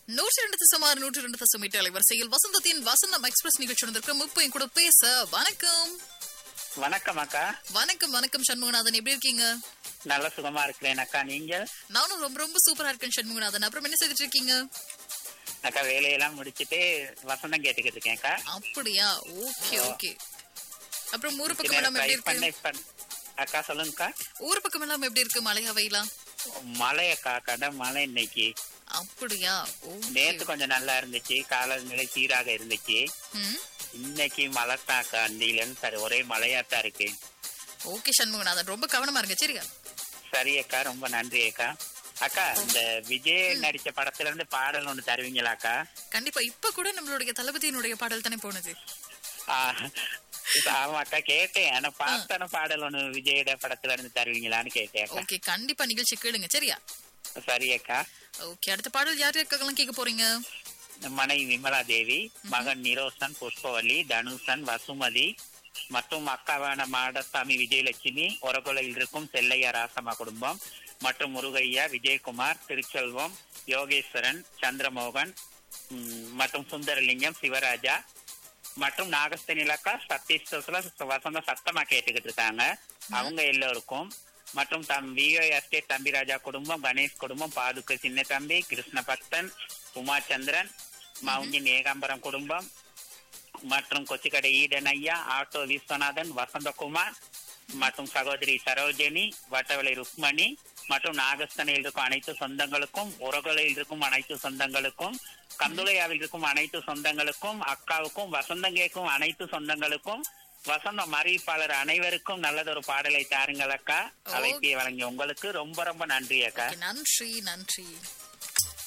நூற்றி ரெண்டு சுமார் நூற்றி ரெண்டு தசம் எட்டு அலைவரிசையில் வசந்தத்தின் வசந்தம் எக்ஸ்பிரஸ் நிகழ்ச்சி வந்திருக்கிறோம் இப்போ என் கூட பேச வணக்கம் வணக்கம் அக்கா வணக்கம் வணக்கம் சண்முகநாதன் எப்படி இருக்கீங்க நல்ல சுகமா இருக்கிறேன் அக்கா நீங்க நானும் ரொம்ப ரொம்ப சூப்பரா இருக்கேன் சண்முகநாதன் அப்புறம் என்ன செய்துட்டு இருக்கீங்க அக்கா வேலையெல்லாம் முடிச்சிட்டு வசந்தம் கேட்டுக்கிட்டு இருக்கேன் அக்கா அப்படியா ஓகே ஓகே அப்புறம் ஊர் கொஞ்ச பக்கம் எல்லாம் நேரம் எப்படி try பண்ண இருக்கு பண்ண- அக்கா சொல்லுங்கக்கா ஊர் பக்கம் எல்லாம் எப்படி இருக்கு மழையா வெயிலா மழை அக்கா கடை மழை இன்னைக்கு அப்படியா ஓகே நேத்து கொஞ்சம் நல்லா இருந்துச்சு காலநிலை சீராக இருந்துச்சு ம் இன்னைக்கு மழை தான் அக்கா அந்தியிலன்னு சரி ஒரே மழையாத்தான் இருக்கு ஓகே சண்முகநாதன் ரொம்ப கவனமா இருங்க சரியா சரி அக்கா ரொம்ப நன்றி அக்கா அக்கா இந்த விஜய் நடிச்ச படத்துல இருந்து பாடல் ஒண்ணு தருவீங்களா அக்கா கண்டிப்பா இப்ப கூட நம்மளுடைய தளபதியினுடைய பாடல் தானே போனது ஆ, ஆமா அக்கா கேட்டேன் ஆனா பாஸ்தான பாடல் ஒண்ணு விஜயோட படத்துல இருந்து தருவீங்களான்னு கேட்டேன் அக்கா ஓகே கண்டிப்பா நிகழ்ச்சி கேளுங்க சரியா சரி அக்கா ஓகே அடுத்த பாடல் யார் யாருக்கெல்லாம் கேட்க போறீங்க மனைவி விமலா தேவி மகன் நிரோசன் புஷ்பவல்லி தனுஷன் வசுமதி மற்றும் அக்காவான மாடசாமி விஜயலட்சுமி ஒரகுலையில் இருக்கும் செல்லையா ராசம்மா குடும்பம் மற்றும் முருகையா விஜயகுமார் திருச்செல்வம் யோகேஸ்வரன் சந்திரமோகன் ம், மற்றும் சுந்தரலிங்கம் சிவராஜா மற்றும் நாகஸ்தன் இலக்கா சதீஷ் தோசுல வசந்த சத்தமா கேட்டுக்கிட்டு இருக்காங்க அவங்க எல்லோருக்கும் மற்றும் தம் விஓ எஸ்டேட் தம்பிராஜா குடும்பம் கணேஷ் குடும்பம் பாதுக்க சின்ன தம்பி கிருஷ்ண பக்தன் உமாச்சந்திரன் மவுஞ்சின் ஏகாம்பரம் குடும்பம் மற்றும் கொச்சிக்கடை ஈடன் ஐயா ஆட்டோ விஸ்வநாதன் வசந்தகுமார் மற்றும் சகோதரி சரோஜினி வட்டவளை ருக்மணி மற்றும் நாகஸ்தனையில் இருக்கும் அனைத்து சொந்தங்களுக்கும் உரகுலையில் இருக்கும் அனைத்து சொந்தங்களுக்கும் கந்துளையாவில் இருக்கும் அனைத்து சொந்தங்களுக்கும் அக்காவுக்கும் வசந்தம் கேட்கும் அனைத்து சொந்தங்களுக்கும் வசந்தம் அறிவிப்பாளர் அனைவருக்கும் நல்லதொரு பாடலை தாருங்கள் அக்கா அழைப்பியை வழங்கிய உங்களுக்கு ரொம்ப ரொம்ப நன்றி அக்கா Okay, நன்றி நன்றி